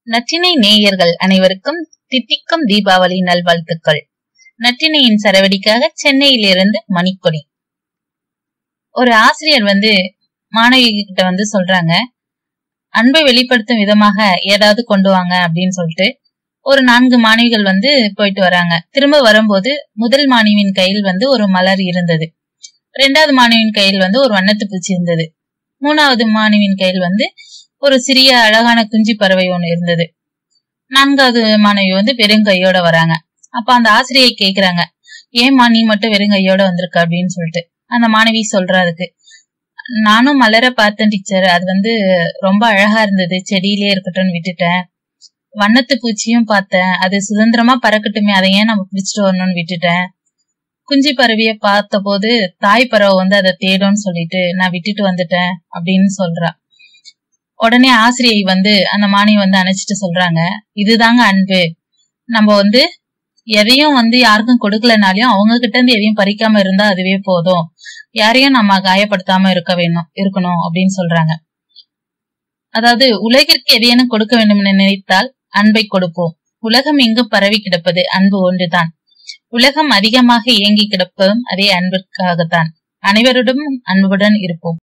நற்றினை நேயர்கள் அனைவருக்கும் தித்திக்கும் தீபாவளி நல்வாழ்த்துக்கள் நற்றினையின் சரவடிக்காக சென்னையிலிருந்து மணிக்கொடி ஒரு ஆசிரியர் வந்து மாணவி கிட்ட வந்து சொல்றாங்க அன்பை வெளிப்படுத்தும் விதமாக ஏதாவது கொண்டு வாங்க அப்படின்னு சொல்லிட்டு ஒரு நான்கு மாணவிகள் வந்து போயிட்டு வராங்க திரும்ப வரும்போது முதல் மாணவியின் கையில் வந்து ஒரு மலர் இருந்தது இரண்டாவது மாணவியின் கையில் வந்து ஒரு வண்ணத்து பூச்சி இருந்தது மூணாவது மாணவியின் கையில் வந்து ஒரு சிறிய அழகான குஞ்சு பறவை ஒண்ணு இருந்தது நான்காவது மாணவி வந்து வெறுங்கையோட வராங்க அப்ப அந்த ஆசிரியை கேக்குறாங்க ஏமா நீ மட்டும் வெறுங்கையோட வந்திருக்க அப்படின்னு சொல்லிட்டு அந்த மாணவி சொல்றா அதுக்கு நானும் மலர பார்த்தேன் டீச்சர் அது வந்து ரொம்ப அழகா இருந்தது செடியிலே இருக்கட்டும்னு விட்டுட்டேன் வண்ணத்து பூச்சியும் பார்த்தேன் அது சுதந்திரமா பறக்கட்டுமே அதை ஏன் நம்ம பிடிச்சிட்டு வரணும்னு விட்டுட்டேன் குஞ்சு பறவைய பார்த்த போது தாய் பறவை வந்து அதை தேடும்னு சொல்லிட்டு நான் விட்டுட்டு வந்துட்டேன் அப்படின்னு சொல்றா உடனே ஆசிரியை வந்து அந்த மாணவி வந்து அணைச்சிட்டு சொல்றாங்க இதுதாங்க அன்பு நம்ம வந்து எதையும் வந்து யாருக்கும் கொடுக்கலனாலையும் அவங்க கிட்ட இருந்து எதையும் பறிக்காம இருந்தா அதுவே போதும் யாரையும் நம்ம காயப்படுத்தாம இருக்க வேணும் இருக்கணும் அப்படின்னு சொல்றாங்க அதாவது உலகிற்கு எதையேனும் கொடுக்க வேண்டும் என நினைத்தால் அன்பை கொடுப்போம் உலகம் எங்கு பரவி கிடப்பது அன்பு ஒன்றுதான் உலகம் அதிகமாக இயங்கி கிடப்பதும் அதே அன்பிற்காகத்தான் அனைவருடன் அன்புடன் இருப்போம்